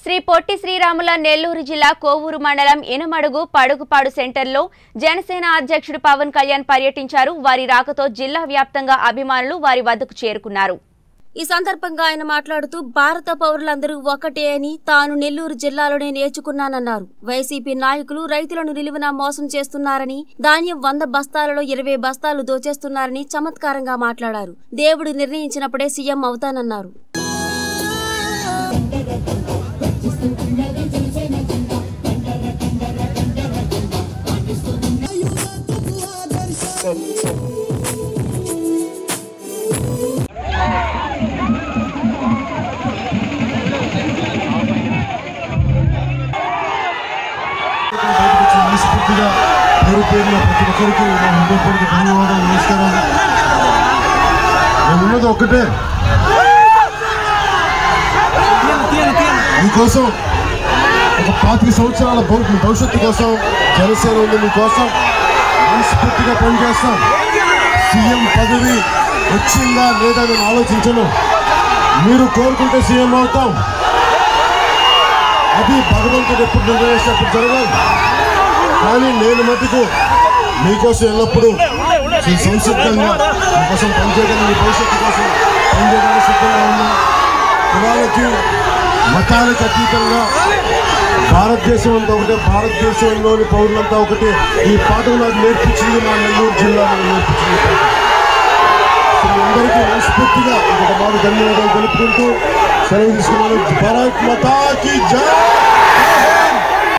శ్రీ పొట్టి శ్రీరాముల నెల్లూరు జిల్లా కోవూరు మండలం ఇనమడుగు పడుగుపాడు సెంటర్లో జనసేన అధ్యక్షుడు పవన్ కళ్యాణ్ పర్యటించారు వారి రాకతో జిల్లా వ్యాప్తంగా అభిమానులు వారి వద్దకు చేరుకున్నారు ఈ సందర్భంగా ఆయన మాట్లాడుతూ భారత పౌరులందరూ ఒకటే అని తాను నెల్లూరు జిల్లాలోనే నేర్చుకున్నానన్నారు వైసీపీ నాయకులు రైతులను నిలువున మోసం చేస్తున్నారని ధాన్యం వంద బస్తాలలో ఇరవై బస్తాలు దోచేస్తున్నారని చమత్కారంగా మాట్లాడారు దేవుడు నిర్ణయించినప్పుడే సీఎం అవుతానన్నారు బయటకు వచ్చిన మనస్ఫూర్తిగా పేరు పేరున ప్రతి ఒక్కరికి నా హృదయపూర్వక ధన్యవాదాలు నమస్కారం నేను ఉన్నది ఒక్కటే మీకోసం ఒక పాతిక సంవత్సరాల భవి- భవిష్యత్తు కోసం జనసేన ఉంది మీకోసం మనస్ఫూర్తిగా పనిచేస్తాం సీఎం పదవి వచ్చిందా లేదా నేను ఆలోచించను మీరు కోరుకుంటే సీఎం అవుతాం అది భగవంతుడు ఎప్పుడు నిర్ణయిస్తే జరగాలి కానీ నేను మటుకు మీకోసం ఎల్లప్పుడూ ఈ సంసిద్ధంగా మీకోసం పనిచేయడానికి మీ భవిష్యత్తు కోసం పనిచేయడానికి సిద్ధంగా ఉన్నా కులాలకి మతాలకు అతీతంగా భారతదేశం అంతా ఒకటే భారతదేశంలోని పౌరులంతా ఒకటే ఈ పాఠం నాకు నేర్పించింది మా నెల్లూరు జిల్లా నాకు నేర్పించింది ఈ పాఠం. సో మీ అందరికీ మనస్ఫూర్తిగా ఇంకొక మాట ధన్యవాదాలు తెలుపుకుంటూ సెలవు తీసుకున్నాను భారత్ మతాకి జై